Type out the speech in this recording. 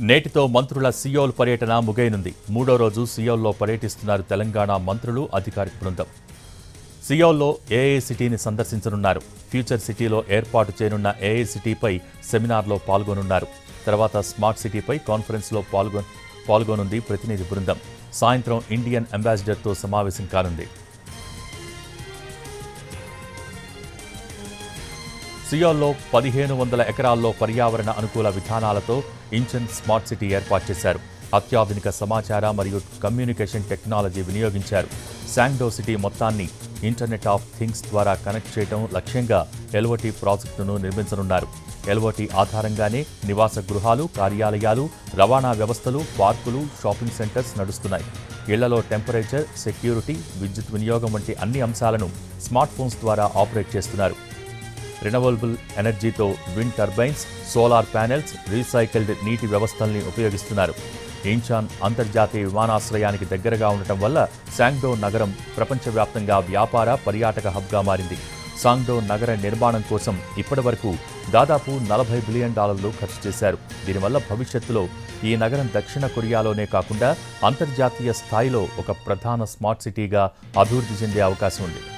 నేటితో మంత్రుల సియోల్ పర్యటన ముగైనుంది మూడో రోజు సియోల్లో పర్యటిస్తున్నారు తెలంగాణ మంత్రులు అధికారిక బృందం సియోల్లో ఏఏ సిటీని సందర్శించనున్నారు ఫ్యూచర్ సిటీలో ఏర్పాటు చేయనున్న ఏఏ సిటీపై సెమినార్లో పాల్గొనున్నారు తర్వాత స్మార్ట్ సిటీపై కాన్ఫరెన్స్లో పాల్గొ పాల్గొనుంది ప్రతినిధి బృందం సాయంత్రం ఇండియన్ అంబాసిడర్తో సమావేశం కానుంది సియోల్లో పదిహేను వందల ఎకరాల్లో పర్యావరణ అనుకూల విధానాలతో ఇంచన్ స్మార్ట్ సిటీ ఏర్పాటు చేశారు అత్యాధునిక సమాచార మరియు కమ్యూనికేషన్ టెక్నాలజీ వినియోగించారు శాంగ్డో సిటీ మొత్తాన్ని ఇంటర్నెట్ ఆఫ్ థింగ్స్ ద్వారా కనెక్ట్ చేయడం లక్ష్యంగా ఎల్ఓటి ప్రాజెక్టును నిర్మించనున్నారు ఎల్ఓటి ఆధారంగానే నివాస గృహాలు కార్యాలయాలు రవాణా వ్యవస్థలు పార్కులు షాపింగ్ సెంటర్స్ నడుస్తున్నాయి ఇళ్లలో టెంపరేచర్ సెక్యూరిటీ విద్యుత్ వినియోగం వంటి అన్ని అంశాలను స్మార్ట్ ఫోన్స్ ద్వారా ఆపరేట్ చేస్తున్నారు రినవబుల్ ఎనర్జీతో wind turbines solar panels recycled నీటి వ్యవస్థల్ని ఉపయోగిస్తున్నారు ఇంచాన్ అంతర్జాతీయ విమానాశ్రయానికి దగ్గరగా ఉండటం వల్ల శాంగ్డో నగరం ప్రపంచవ్యాప్తంగా వ్యాపార పర్యాటక హబ్గా మారింది సాంగ్డో నగర నిర్మాణం కోసం ఇప్పటివరకు దాదాపు నలభై బిలియన్ డాలర్లు ఖర్చు చేశారు దీనివల్ల భవిష్యత్తులో ఈ నగరం దక్షిణ కొరియాలోనే కాకుండా అంతర్జాతీయ స్థాయిలో ఒక ప్రధాన స్మార్ట్ సిటీగా అభివృద్ధి చెందే అవకాశం ఉంది